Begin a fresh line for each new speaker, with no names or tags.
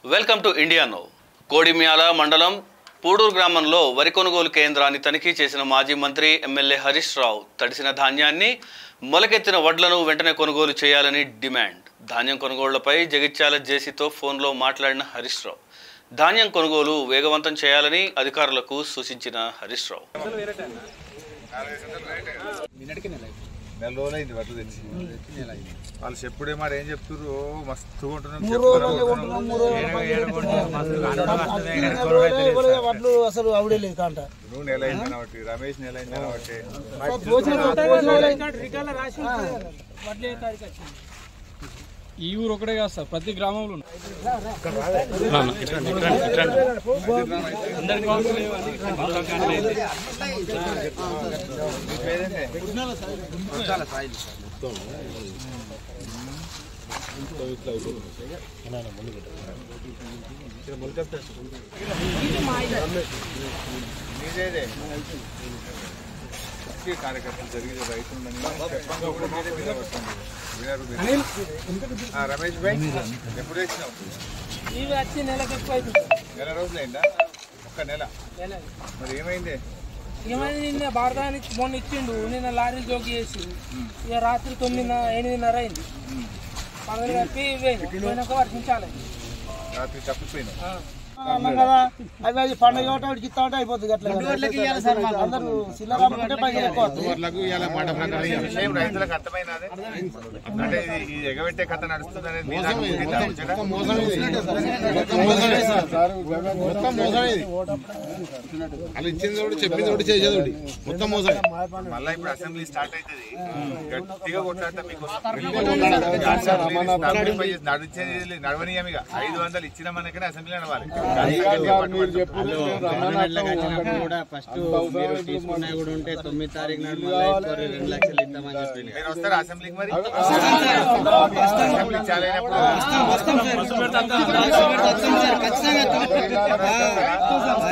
Welcome to India నో కోడిమ్యాల మండలం పూడూరు గ్రామంలో వరి కొనుగోలు కేంద్రాన్ని తనిఖీ చేసిన మాజీ మంత్రి ఎమ్మెల్యే హరీష్ రావు తడిసిన ధాన్యాన్ని మొలకెత్తిన వడ్లను వెంటనే కొనుగోలు చేయాలని డిమాండ్ ధాన్యం కొనుగోళ్లపై జగిత్యాల జేసీతో ఫోన్లో మాట్లాడిన హరీష్ రావు ధాన్యం కొనుగోలు వేగవంతం చేయాలని అధికారులకు సూచించిన హరీష్ రావు
నెల రోజులైంది వడ్లు తెచ్చి వాళ్ళు చెప్పుడే మాట ఏం చెప్తున్నారు మస్తు
వడ్లు అసలు అవడే లేదు కాంట
నువ్వు నెల అయింది కాబట్టి రమేష్ నెల అయింది కాబట్టి
ఈ ఊరు ఒకటే కాదు సార్ ప్రతి గ్రామంలో ఉన్నాయి. అందరి గ్రామంలో లేవు.
నీదేదే ముఖ్య కార్యకర్తలు జరిగేది రైతుందని చెప్పంగా కూడా మీరే మీద పడుతుంది. వినరు మీరు. ఆ, రమేష్ భాయ్ ఎప్పుడు వేసినావు
ఇవి వచ్చి నెలకు ఎక్కువ
నెల రోజులైందా ఒక్క నెల మరి ఏమైంది
ఏమైంది నిన్న భారతానికి మొన్న ఇచ్చిండు నిన్న లారీ జోకి చేసి ఇక రాత్రి తొమ్మిది ఎనిమిదిన్నర అయింది పదవి కప్పి పోయినాక వర్షించాలి
రాత్రి తప్పిపోయినావు
కదా అవి అది పండుగ ఒకటి వాడికి ఇస్తా ఉంటే అయిపోతుంది అట్లా అందరూ చిల్లర అమ్ముకుంటే పైసలు ఎక్కువ వస్తాయి.
ఈ విషయం రైతులకు అర్థమైనది అంటే ఇది ఈ ఎగబెట్టే కథ నడుస్తుందని మీ దాకా ముగిందా ముచ్చట?
మొత్తం మోసం ఇది వాళ్ళు ఇచ్చింది ఒకటి చెప్పింది ఒకటి చేసేది ఒకటి మొత్తం మోసం
మళ్ళా ఇప్పుడు అసెంబ్లీ స్టార్ట్ అవుతుంది గట్టిగా కొట్లాడతా మీకు నడిచేది నడవనీయం ఇక ఐదు వందలు ఇచ్చిన మనకనే అసెంబ్లీ నడవాలి
మీరు చెప్పారు
కూడా ఫస్ట్ మీరు తీసుకున్నా కూడా ఉంటే తొమ్మిది తారీఖు నాడు మళ్ళీ ఎక్కువ రెండు లక్షలు ఇద్దామని చెప్పింది
మీరు వస్తారా అసెంబ్లీకి మరి అసెంబ్లీ చాలా అయినప్పుడు